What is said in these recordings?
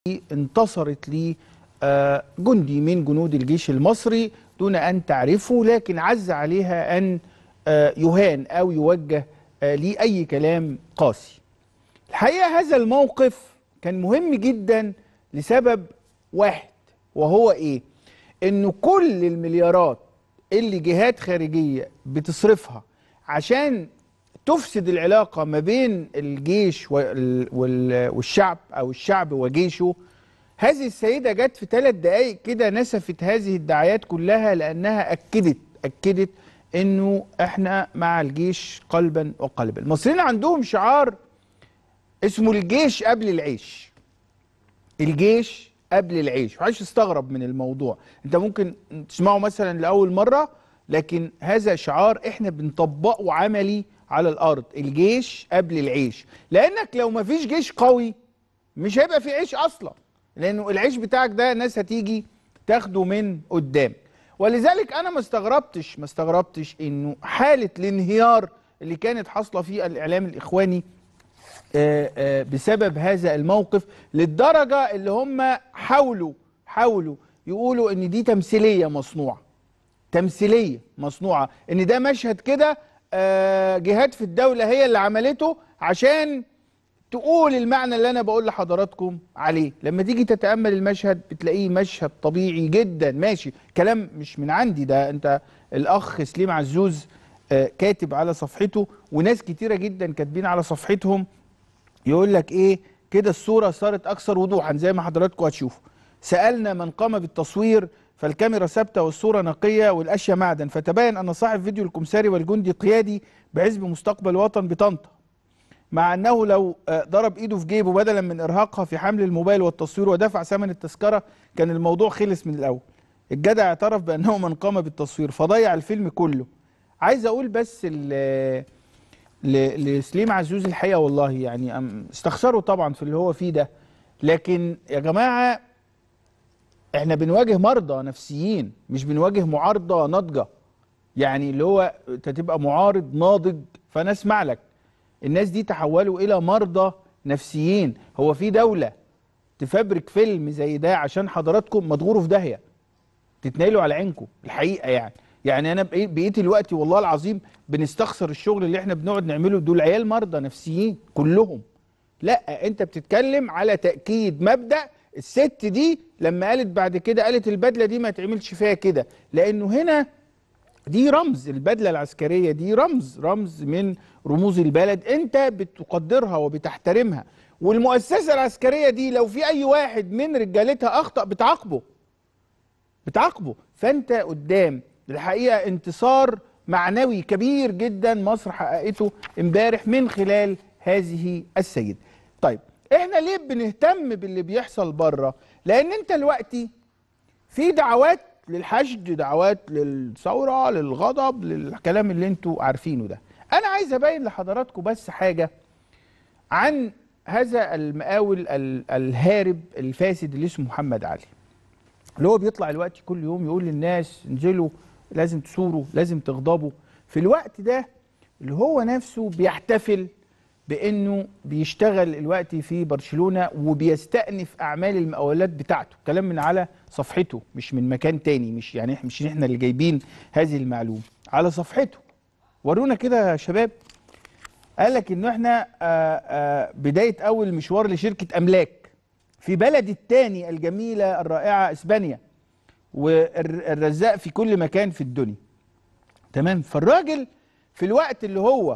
انتصرت لي آه، جندي من جنود الجيش المصري دون أن تعرفه لكن عز عليها أن آه، يهان أو يوجه آه، لي أي كلام قاسي الحقيقة هذا الموقف كان مهم جدا لسبب واحد وهو إيه؟ إنه كل المليارات اللي جهات خارجية بتصرفها عشان تفسد العلاقة ما بين الجيش وال- وال- والشعب أو الشعب وجيشه هذه السيدة جت في ثلاث دقايق كده نسفت هذه الدعايات كلها لأنها أكدت أكدت إنه إحنا مع الجيش قلبا وقلبا المصريين عندهم شعار اسمه الجيش قبل العيش الجيش قبل العيش محدش يستغرب من الموضوع انت ممكن تسمعه مثلا لاول مره لكن هذا شعار احنا بنطبقه عملي على الارض الجيش قبل العيش لانك لو ما فيش جيش قوي مش هيبقى في عيش اصلا لانه العيش بتاعك ده ناس هتيجي تاخده من قدام ولذلك انا ما استغربتش ما استغربتش انه حاله الانهيار اللي كانت حاصله في الاعلام الاخواني آه، آه، بسبب هذا الموقف للدرجة اللي هم حاولوا حاولوا يقولوا ان دي تمثيلية مصنوعة تمثيلية مصنوعة ان ده مشهد كده آه، جهات في الدولة هي اللي عملته عشان تقول المعنى اللي انا بقول لحضراتكم عليه لما تيجي تتأمل المشهد بتلاقيه مشهد طبيعي جدا ماشي كلام مش من عندي ده انت الاخ سليم عزوز آه، كاتب على صفحته وناس كتيرة جدا كاتبين على صفحتهم يقول لك ايه كده الصورة صارت اكثر وضوحا زي ما حضراتكم هتشوفوا سألنا من قام بالتصوير فالكاميرا ثابتة والصورة نقية والأشياء معدن فتبين أن صاحب فيديو الكمساري والجندي قيادي بحزب مستقبل وطن بطنطا مع أنه لو آه، ضرب إيده في جيبه بدلا من إرهاقها في حمل الموبايل والتصوير ودفع ثمن التذكرة كان الموضوع خلص من الأول الجدع اعترف بأنه من قام بالتصوير فضيع الفيلم كله عايز أقول بس ال- ل- لسليم عزوز الحقيقه والله يعني أم- استخسروا طبعا في اللي هو فيه ده لكن يا جماعه احنا بنواجه مرضى نفسيين مش بنواجه معارضه ناضجه يعني اللي هو انت تبقى معارض ناضج فانا اسمع لك الناس دي تحولوا الى مرضى نفسيين هو في دوله تفبرك فيلم زي ده عشان حضراتكم ما تغوروا في داهيه تتنيلوا على عينكم الحقيقه يعني يعني انا بقيت بقيت الوقت والله العظيم بنستخسر الشغل اللي احنا بنقعد نعمله دول عيال مرضى نفسيين كلهم لا انت بتتكلم على تاكيد مبدا الست دي لما قالت بعد كده قالت البدله دي ما تعملش فيها كده لانه هنا دي رمز البدله العسكريه دي رمز رمز من رموز البلد انت بتقدرها وبتحترمها والمؤسسه العسكريه دي لو في اي واحد من رجالتها اخطا بتعاقبه بتعاقبه فانت قدام الحقيقه انتصار معنوي كبير جدا مصر حققته امبارح من خلال هذه السيده طيب احنا ليه بنهتم باللي بيحصل بره لان انت دلوقتي في دعوات للحشد دعوات للثوره للغضب للكلام اللي انتوا عارفينه ده انا عايز ابين لحضراتكم بس حاجه عن هذا المقاول ال- الهارب الفاسد اللي اسمه محمد علي اللي هو بيطلع الوقت كل يوم يقول للناس انزلوا لازم تثوروا لازم تغضبوا في الوقت ده اللي هو نفسه بيحتفل بانه بيشتغل الوقت في برشلونه وبيستأنف اعمال المقاولات بتاعته كلام من على صفحته مش من مكان تاني مش يعني إح- مش احنا اللي جايبين هذه المعلومه على صفحته ورونا كده يا شباب قال لك انه احنا آه، آه، بدايه اول مشوار لشركه املاك في بلد التاني الجميله الرائعه اسبانيا والرزاق في كل مكان في الدنيا تمام فالراجل في الوقت اللي هو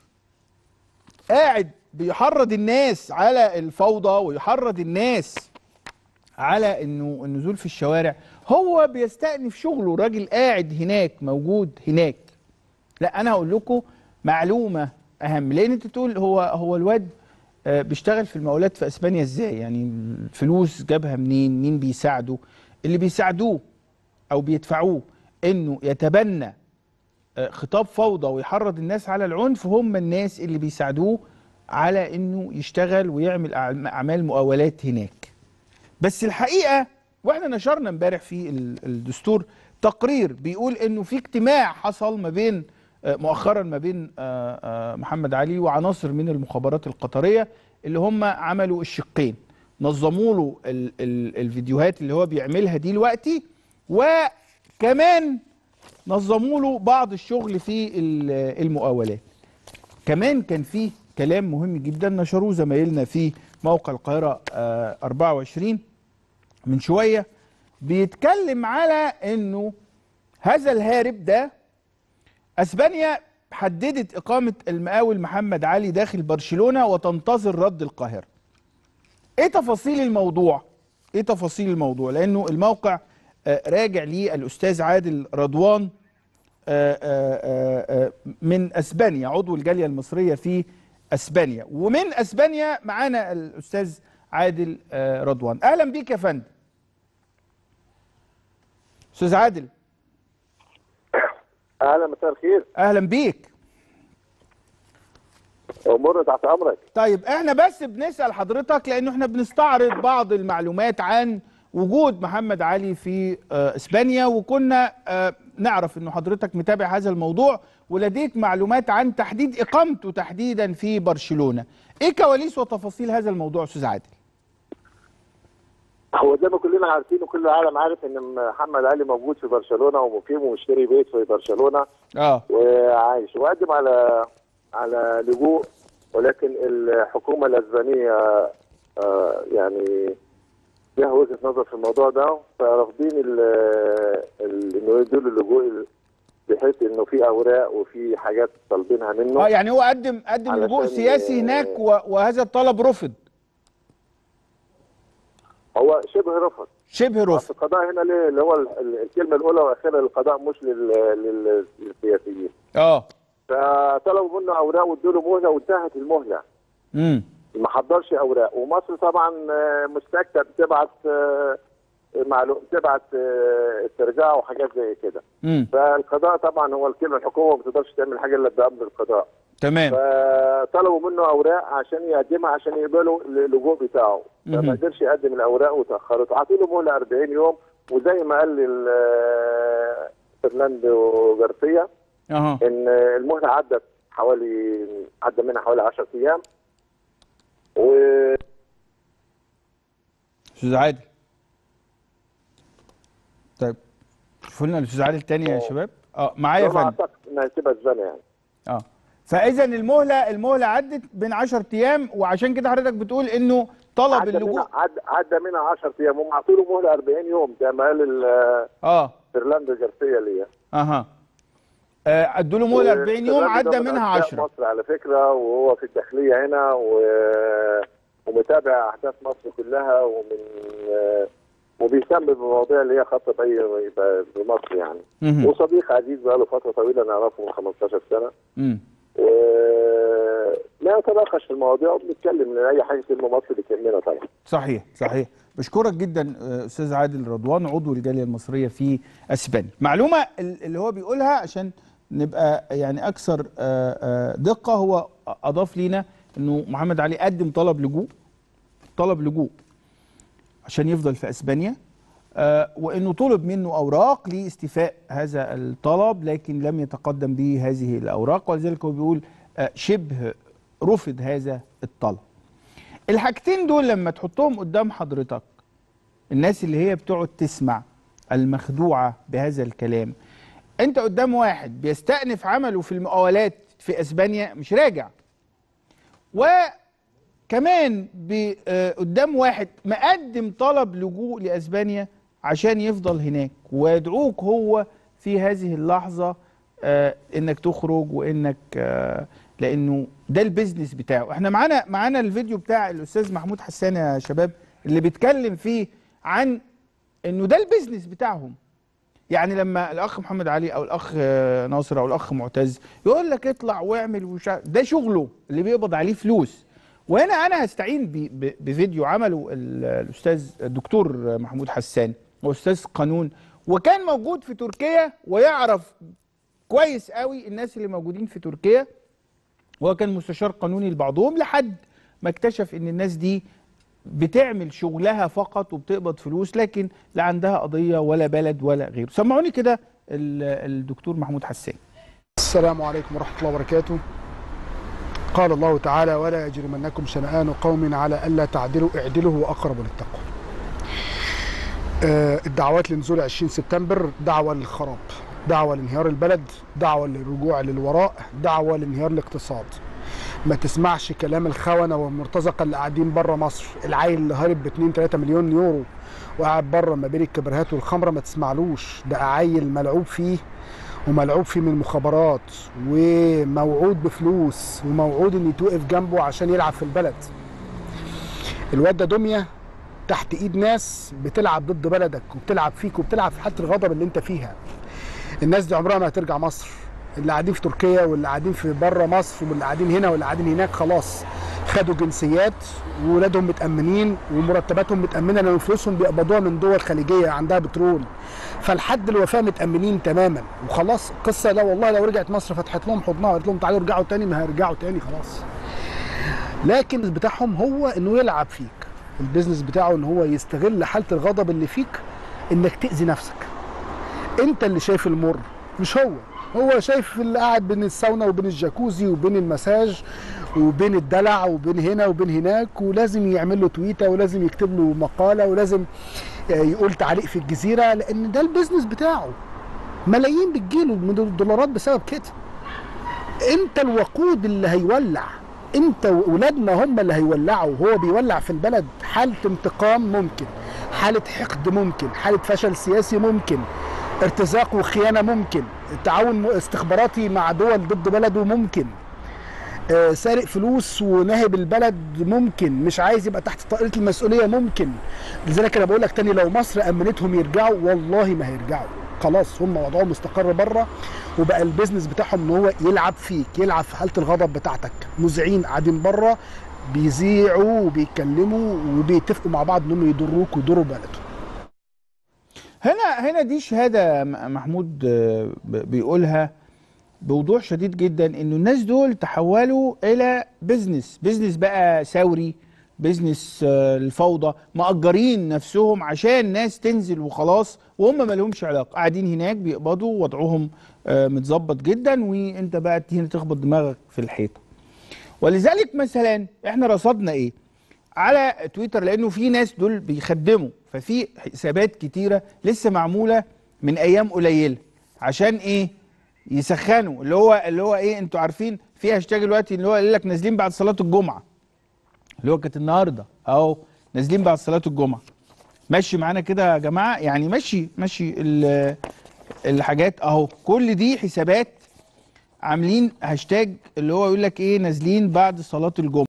قاعد بيحرض الناس على الفوضى ويحرض الناس على انه النزول في الشوارع هو بيستأنف شغله راجل قاعد هناك موجود هناك لا انا هقول لكم معلومه اهم لان انت تقول هو هو الواد آه، بيشتغل في المقاولات في اسبانيا ازاي يعني الفلوس جابها منين مين بيساعده اللي بيساعدوه او بيدفعوه انه يتبنى آه، خطاب فوضى ويحرض الناس على العنف هم الناس اللي بيساعدوه على انه يشتغل ويعمل أعم- اعمال مقاولات هناك بس الحقيقه واحنا نشرنا امبارح في ال- الدستور تقرير بيقول انه في اجتماع حصل ما بين آه، مؤخرا ما بين آه، آه، محمد علي وعناصر من المخابرات القطريه اللي هم عملوا الشقين نظموا له ال ال الفيديوهات اللي هو بيعملها دي دلوقتي وكمان نظموا له بعض الشغل في ال- المقاولات كمان كان في كلام مهم جدا نشروه زمايلنا في موقع القاهرة آه، 24 من شوية بيتكلم على انه هذا الهارب ده اسبانيا حددت اقامة المقاول محمد علي داخل برشلونة وتنتظر رد القاهرة ايه تفاصيل الموضوع ايه تفاصيل الموضوع لانه الموقع آه، راجع ليه الاستاذ عادل رضوان آه، آه، آه، من اسبانيا عضو الجاليه المصريه في اسبانيا ومن اسبانيا معانا الاستاذ عادل آه، رضوان اهلا بيك يا فندم استاذ عادل اهلا مساء الخير اهلا بيك امورنا تحت امرك طيب احنا بس بنسال حضرتك لانه احنا بنستعرض بعض المعلومات عن وجود محمد علي في آه، اسبانيا وكنا آه، نعرف انه حضرتك متابع هذا الموضوع ولديك معلومات عن تحديد اقامته تحديدا في برشلونه ايه كواليس وتفاصيل هذا الموضوع استاذ عادل هو زي ما كلنا عارفين وكل العالم عارف ان محمد علي موجود في برشلونه ومقيم ومشتري بيت في برشلونه اه وعايش وقدم على على لجوء ولكن الحكومه الاسبانيه آه، يعني لها وجهه نظر في الموضوع ده فرافضين ال- ال- انه يدوا له اللجوء بحيث انه في اوراق وفي حاجات طالبينها منه اه يعني هو قدم قدم علشان، لجوء سياسي آه، هناك و- وهذا الطلب رفض هو شبه رفض شبه بس رفض القضاء هنا ليه اللي هو ال- ال- الكلمه الاولى والاخيره للقضاء مش لل- لل- للسياسيين اه فطلبوا منه اوراق وادوا له مهله وانتهت المهله امم ما حضرش اوراق ومصر طبعا آه، مستكتة بتبعت آه، معلوم تبعت آه، استرجاع وحاجات زي كده امم فالقضاء طبعا هو الكلمه الحكومه ما بتقدرش تعمل حاجه الا بامر القضاء تمام فطلبوا منه اوراق عشان يقدمها عشان يقبلوا اللجوء بتاعه مهم. فما قدرش يقدم الاوراق وتاخرت اعطوا له مهله 40 يوم وزي ما قال ال- آه، فرناندو جارسيا اها ان المهله عدت حوالي عدى منها حوالي 10 ايام و استاذ عادل طيب شوفوا لنا الاستاذ عادل تاني يا شباب اه معايا يا أنا فندم اعتقد انها هتبقى الزنا يعني اه فاذا المهله المهله عدت بين 10 ايام وعشان كده حضرتك بتقول انه طلب عدى اللجوء منها عدى, عدى منها 10 ايام هم عطوا له مهله 40 يوم زي ما قال ال- اه فرناندو جارسيا ليا اها آه، ادوا له مهله 40 يوم فرناندو ده عدى من منها أتباع 10 مصر على فكره وهو في الداخليه هنا و... ومتابع احداث مصر كلها ومن وبيهتم بالمواضيع اللي هي خاصه باي بمصر يعني مهم. وصديق عزيز بقاله فتره طويله نعرفه من 15 سنه مم. ولا نتناقش في المواضيع وبنتكلم لان اي حاجه تهم مصر بتهمنا طبعا صحيح صحيح بشكرك جدا آه، استاذ عادل رضوان عضو الجاليه المصريه في اسبانيا معلومه ال- اللي هو بيقولها عشان نبقى يعني اكثر آه، آه، دقه هو اضاف لينا انه محمد علي قدم طلب لجوء طلب لجوء عشان يفضل في اسبانيا آه، وانه طلب منه اوراق لاستيفاء هذا الطلب لكن لم يتقدم به هذه الاوراق ولذلك هو بيقول آه، شبه رفض هذا الطلب الحاجتين دول لما تحطهم قدام حضرتك الناس اللي هي بتقعد تسمع المخدوعة بهذا الكلام انت قدام واحد بيستأنف عمله في المقاولات في اسبانيا مش راجع وكمان ب- آه، قدام واحد مقدم طلب لجوء لاسبانيا عشان يفضل هناك ويدعوك هو في هذه اللحظة آه، انك تخرج وانك آه، لانه ده البيزنس بتاعه احنا معانا معانا الفيديو بتاع الاستاذ محمود حسان يا شباب اللي بيتكلم فيه عن انه ده البيزنس بتاعهم يعني لما الاخ محمد علي او الاخ آه، ناصر او الاخ معتز يقول لك اطلع واعمل وشا... ده شغله اللي بيقبض عليه فلوس وهنا انا هستعين ب... ب... بفيديو عمله ال- الاستاذ الدكتور محمود حسان هو استاذ قانون وكان موجود في تركيا ويعرف كويس قوي الناس اللي موجودين في تركيا وهو كان مستشار قانوني لبعضهم لحد ما اكتشف ان الناس دي بتعمل شغلها فقط وبتقبض فلوس لكن لا عندها قضية ولا بلد ولا غيره سمعوني كده ال- الدكتور محمود حسان السلام عليكم ورحمة الله وبركاته قال الله تعالى ولا يجرمنكم شنآن قوم على ألا تعدلوا اعدلوا هو أقرب للتقوى آه، الدعوات لنزول 20 سبتمبر دعوة للخراب دعوة لانهيار البلد دعوة للرجوع للوراء دعوة لانهيار الاقتصاد ما تسمعش كلام الخونة والمرتزقة اللي قاعدين بره مصر العيل اللي هارب ب 2 3 مليون يورو وقاعد بره ما بين الكبرهات والخمرة ما تسمعلوش ده عيل ملعوب فيه وملعوب فيه من المخابرات وموعود بفلوس وموعود ان يتوقف جنبه عشان يلعب في البلد الواد ده دميه تحت ايد ناس بتلعب ضد بلدك وبتلعب فيك وبتلعب في حاله الغضب اللي انت فيها الناس دي عمرها ما هترجع مصر اللي قاعدين في تركيا واللي قاعدين في بره مصر واللي قاعدين هنا واللي قاعدين هناك خلاص خدوا جنسيات وولادهم متامنين ومرتباتهم متامنه لان فلوسهم بيقبضوها من دول خليجيه عندها بترول فلحد الوفاه متامنين تماما وخلاص قصه لا والله لو رجعت مصر فتحت لهم حضنها وقالت لهم تعالوا ارجعوا تاني ما هيرجعوا تاني خلاص لكن بتاعهم هو انه يلعب فيك البيزنس بتاعه ان هو يستغل حاله الغضب اللي فيك انك تاذي نفسك انت اللي شايف المر مش هو هو شايف اللي قاعد بين الساونا وبين الجاكوزي وبين المساج وبين الدلع وبين هنا وبين هناك ولازم يعمل له تويته ولازم يكتب له مقاله ولازم يقول تعليق في الجزيره لان ده البيزنس بتاعه ملايين بتجيله من الدولارات بسبب كده انت الوقود اللي هيولع انت واولادنا هم اللي هيولعوا هو بيولع في البلد حاله انتقام ممكن حاله حقد ممكن حاله فشل سياسي ممكن ارتزاق وخيانه ممكن تعاون استخباراتي مع دول ضد بلده ممكن آه، سارق فلوس وناهب البلد ممكن مش عايز يبقى تحت طائره المسؤوليه ممكن لذلك انا بقول لك تاني لو مصر امنتهم يرجعوا والله ما هيرجعوا خلاص هم وضعهم مستقر بره وبقى البيزنس بتاعهم ان هو يلعب فيك يلعب في حاله الغضب بتاعتك مذيعين قاعدين بره بيذيعوا وبيتكلموا وبيتفقوا مع بعض انهم يضروك ويضروا بلدهم هنا هنا دي شهاده م- محمود آه، ب- بيقولها بوضوح شديد جدا انه الناس دول تحولوا الى بيزنس بيزنس بقى ثوري بيزنس آه، الفوضى مأجرين نفسهم عشان ناس تنزل وخلاص وهم ما لهمش علاقه قاعدين هناك بيقبضوا وضعهم آه، متظبط جدا وانت بقى هنا تخبط دماغك في الحيطه ولذلك مثلا احنا رصدنا ايه على تويتر لانه في ناس دول بيخدموا ففي حسابات كتيره لسه معموله من ايام قليله عشان ايه يسخنوا اللي هو اللي هو ايه انتوا عارفين في هاشتاج دلوقتي اللي هو قال لك نازلين بعد صلاه الجمعه اللي هو كانت النهارده اهو نازلين بعد صلاه الجمعه ماشي معانا كده يا جماعه يعني ماشي ماشي ال- الحاجات اهو كل دي حسابات عاملين هاشتاج اللي هو يقول لك ايه نازلين بعد صلاه الجمعه